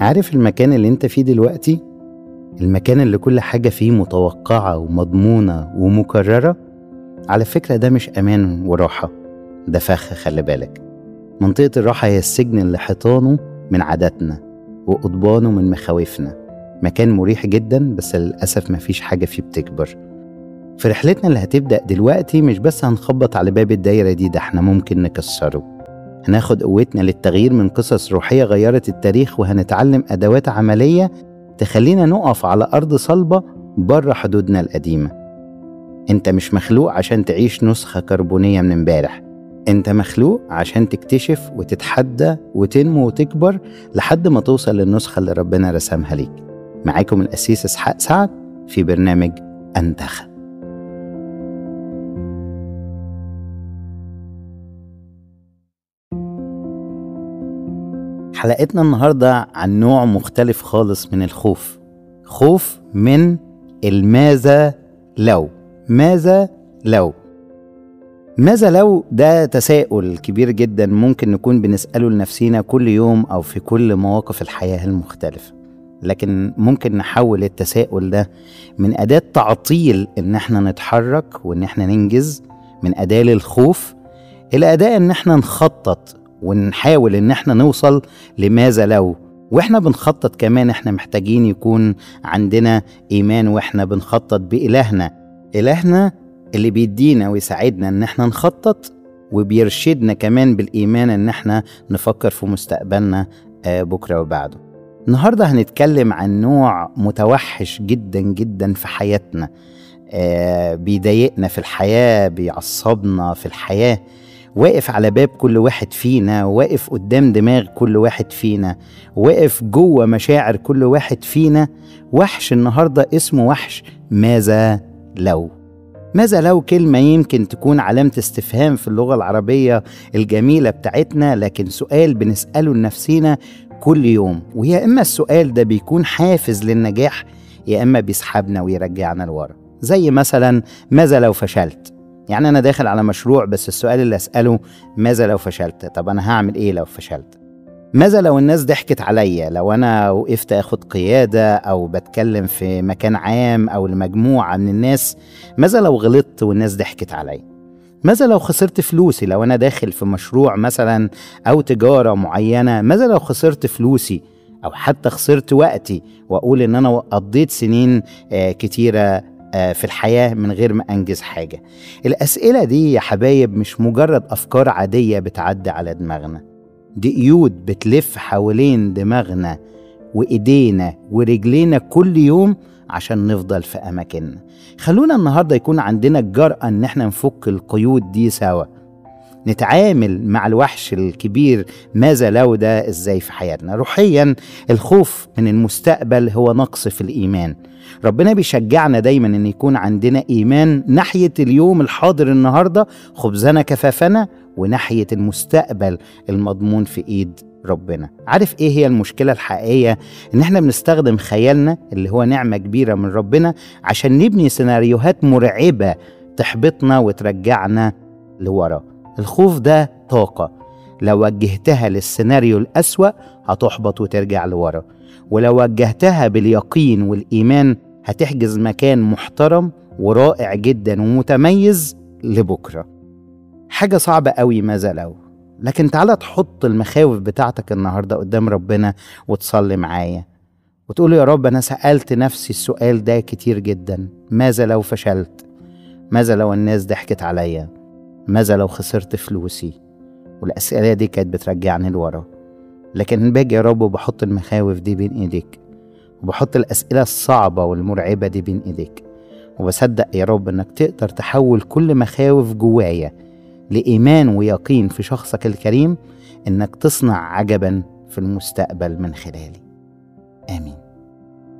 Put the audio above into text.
عارف المكان اللي انت فيه دلوقتي المكان اللي كل حاجة فيه متوقعة ومضمونة ومكررة على فكرة ده مش أمان وراحة ده فخ خلي بالك منطقة الراحة هي السجن اللي حيطانه من عاداتنا وقضبانه من مخاوفنا مكان مريح جدا بس للأسف مفيش حاجة فيه بتكبر في رحلتنا اللي هتبدأ دلوقتي مش بس هنخبط على باب الدايرة دي ده احنا ممكن نكسره هناخد قوتنا للتغيير من قصص روحية غيرت التاريخ وهنتعلم أدوات عملية تخلينا نقف على أرض صلبة بره حدودنا القديمة انت مش مخلوق عشان تعيش نسخة كربونية من امبارح انت مخلوق عشان تكتشف وتتحدى وتنمو وتكبر لحد ما توصل للنسخة اللي ربنا رسمها ليك معاكم الأسيس إسحاق سعد في برنامج أنتخب حلقتنا النهاردة عن نوع مختلف خالص من الخوف خوف من الماذا لو ماذا لو ماذا لو ده تساؤل كبير جدا ممكن نكون بنسأله لنفسينا كل يوم أو في كل مواقف الحياة المختلفة لكن ممكن نحول التساؤل ده من أداة تعطيل إن احنا نتحرك وإن احنا ننجز من أداة للخوف إلى أداة إن احنا نخطط ونحاول إن احنا نوصل لماذا لو واحنا بنخطط كمان احنا محتاجين يكون عندنا إيمان واحنا بنخطط بإلهنا إلهنا اللي بيدينا ويساعدنا ان احنا نخطط وبيرشدنا كمان بالايمان ان احنا نفكر في مستقبلنا بكره وبعده النهارده هنتكلم عن نوع متوحش جدا جدا في حياتنا بيضايقنا في الحياه بيعصبنا في الحياه واقف على باب كل واحد فينا واقف قدام دماغ كل واحد فينا واقف جوه مشاعر كل واحد فينا وحش النهارده اسمه وحش ماذا لو ماذا لو كلمة يمكن تكون علامة استفهام في اللغة العربية الجميلة بتاعتنا لكن سؤال بنسأله لنفسينا كل يوم ويا إما السؤال ده بيكون حافز للنجاح يا إما بيسحبنا ويرجعنا لورا زي مثلا ماذا لو فشلت يعني أنا داخل على مشروع بس السؤال اللي أسأله ماذا لو فشلت طب أنا هعمل إيه لو فشلت ماذا لو الناس ضحكت عليا لو انا وقفت اخد قياده او بتكلم في مكان عام او لمجموعه من الناس ماذا لو غلطت والناس ضحكت عليا ماذا لو خسرت فلوسي لو انا داخل في مشروع مثلا او تجاره معينه ماذا لو خسرت فلوسي او حتى خسرت وقتي واقول ان انا قضيت سنين كتيره في الحياه من غير ما انجز حاجه الاسئله دي يا حبايب مش مجرد افكار عاديه بتعدي على دماغنا دي قيود بتلف حوالين دماغنا وايدينا ورجلينا كل يوم عشان نفضل في اماكننا خلونا النهارده يكون عندنا الجرأة ان احنا نفك القيود دي سوا نتعامل مع الوحش الكبير ماذا لو ده ازاي في حياتنا روحيا الخوف من المستقبل هو نقص في الايمان ربنا بيشجعنا دايما ان يكون عندنا ايمان ناحيه اليوم الحاضر النهارده خبزنا كفافنا وناحيه المستقبل المضمون في ايد ربنا عارف ايه هي المشكله الحقيقيه ان احنا بنستخدم خيالنا اللي هو نعمه كبيره من ربنا عشان نبني سيناريوهات مرعبه تحبطنا وترجعنا لورا الخوف ده طاقه لو وجهتها للسيناريو الاسوا هتحبط وترجع لورا ولو وجهتها باليقين والايمان هتحجز مكان محترم ورائع جدا ومتميز لبكره حاجه صعبه قوي ماذا لو لكن تعالى تحط المخاوف بتاعتك النهارده قدام ربنا وتصلي معايا وتقول يا رب انا سالت نفسي السؤال ده كتير جدا ماذا لو فشلت ماذا لو الناس ضحكت عليا ماذا لو خسرت فلوسي والاسئله دي كانت بترجعني لورا لكن باجي يا رب وبحط المخاوف دي بين ايديك وبحط الاسئله الصعبه والمرعبه دي بين ايديك وبصدق يا رب انك تقدر تحول كل مخاوف جوايا لايمان ويقين في شخصك الكريم انك تصنع عجبا في المستقبل من خلالي امين